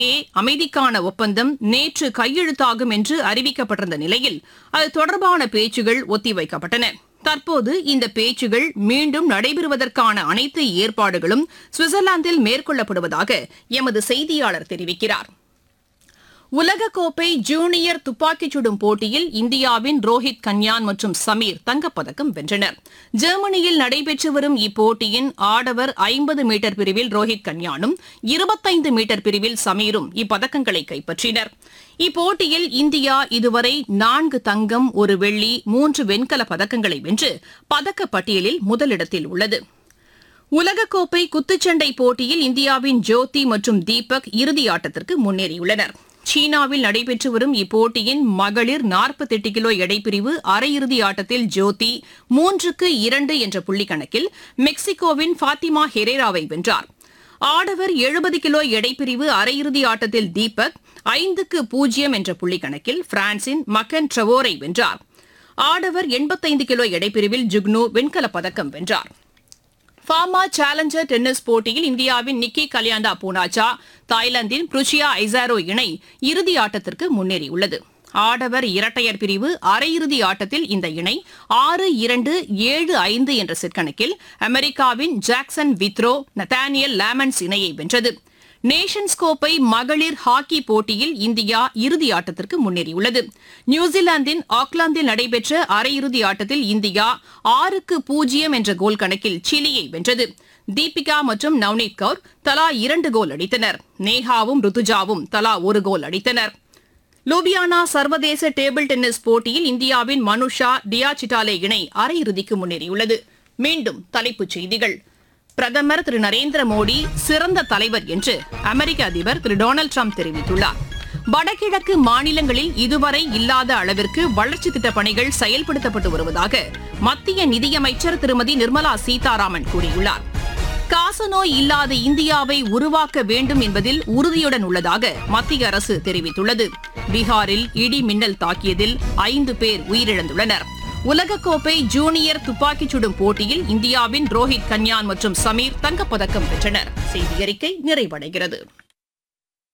ஏ அமைதிக்கான ஒப்பந்தம் நேற்று கையெழுத்தாகும் என்று அறிவிக்கப்பட்டிருந்த நிலையில் அது தொடர்பான பேச்சுகள் ஒத்திவைக்கப்பட்டன தற்போது இந்த பேச்சுகள் மீண்டும் நடைபெறுவதற்கான அனைத்து ஏற்பாடுகளும் சுவிட்சர்லாந்தில் மேற்கொள்ளப்படுவதாக எமது செய்தியாளர் தெரிவிக்கிறார் உலகக்கோப்பை ஜூனியர் துப்பாக்கிச் சுடும் போட்டியில் இந்தியாவின் ரோஹித் கன்யான் மற்றும் சமீர் தங்கப்பதக்கம் வென்றனர் ஜெர்மனியில் நடைபெற்று வரும் இப்போட்டியின் ஆடவர் ஐம்பது மீட்டர் பிரிவில் ரோஹித் கன்யானும் இருபத்தைந்து மீட்டர் பிரிவில் சமீரும் இப்பதக்கங்களை கைப்பற்றினர் இப்போட்டியில் இந்தியா இதுவரை நான்கு தங்கம் ஒரு வெள்ளி மூன்று வெண்கல பதக்கங்களை வென்று பதக்கப் பட்டியலில் முதலிடத்தில் உள்ளது உலகக்கோப்பை குத்துச்சண்டை போட்டியில் இந்தியாவின் ஜோதி மற்றும் தீபக் இறுதி ஆட்டத்திற்கு முன்னேறியுள்ளனர் சீனாவில் நடைபெற்று வரும் இப்போட்டியின் மகளிர் 48 கிலோ எடைப்பிரிவு அரையிறுதி ஆட்டத்தில் ஜோதி மூன்றுக்கு இரண்டு என்ற புள்ளிக்கணக்கில் மெக்சிகோவின் ஃபாத்திமா ஹெரேராவை வென்றார் ஆடவர் 70 கிலோ எடைப்பிரிவு அரையிறுதி ஆட்டத்தில் தீபக் ஐந்துக்கு பூஜ்ஜியம் என்ற புள்ளிக்கணக்கில் பிரான்சின் மக்கன் ட்ரவோரை வென்றார் ஆடவர் 85 கிலோ எடைப்பிரிவில் ஜுக்னு வெண்கலப் பதக்கம் வென்றார் ஃபார்மா சேலஞ்சர் டென்னிஸ் போட்டியில் இந்தியாவின் நிக்கி கல்யாண்டா பூனாச்சா தாய்லாந்தின் புருச்சியா ஐசாரோ இணை இறுதி ஆட்டத்திற்கு முன்னேறியுள்ளது ஆடவர் இரட்டையர் பிரிவு அரையிறுதி ஆட்டத்தில் இந்த இணை ஆறு இரண்டு ஏழு ஐந்து என்ற செட் கணக்கில் அமெரிக்காவின் ஜாக்சன் வித்ரோ நத்தானியல் லேமன்ஸ் இணையை வென்றது நேஷன்ஸ் கோப்பை மகளிர் ஹாக்கி போட்டியில் இந்தியா இறுதி ஆட்டத்திற்கு முன்னேறியுள்ளது நியூசிலாந்தின் ஆக்லாந்தில் நடைபெற்ற அரையிறுதி ஆட்டத்தில் இந்தியா ஆறுக்கு பூஜ்ஜியம் என்ற கோல் கணக்கில் சிலியை வென்றது தீபிகா மற்றும் நவ்னீத் கவுர் தலா இரண்டு கோல் அடித்தனர் நேஹாவும் ருத்துஜாவும் தலா ஒரு கோல் அடித்தனர் லூபியானா சர்வதேச டேபிள் டென்னிஸ் போட்டியில் இந்தியாவின் மனுஷா டியா சிட்டாலே இணை அரையிறுதிக்கு முன்னேறியுள்ளது மீண்டும் தலைப்புச் செய்திகள் பிரதமர் திரு நரேந்திர மோடி சிறந்த தலைவர் என்று அமெரிக்க அதிபர் திரு டொனால்டு ட்ரம்ப் தெரிவித்துள்ளார் வடகிழக்கு மாநிலங்களில் இதுவரை இல்லாத அளவிற்கு வளர்ச்சி திட்டப் பணிகள் செயல்படுத்தப்பட்டு வருவதாக மத்திய நிதியமைச்சர் திருமதி நிர்மலா சீதாராமன் கூறியுள்ளார் காசநோய் இல்லாத இந்தியாவை உருவாக்க வேண்டும் என்பதில் உறுதியுடன் உள்ளதாக மத்திய அரசு தெரிவித்துள்ளது பீகாரில் இடி மின்னல் தாக்கியதில் ஐந்து பேர் உயிரிழந்துள்ளனர் உலகக்கோப்பை ஜூனியர் துப்பாக்கிச் சுடும் போட்டியில் இந்தியாவின் ரோஹித் கன்யான் மற்றும் சமீர் தங்கப்பதக்கம் பெற்றனர் செய்தி அறிக்கை நிறைவடைகிறது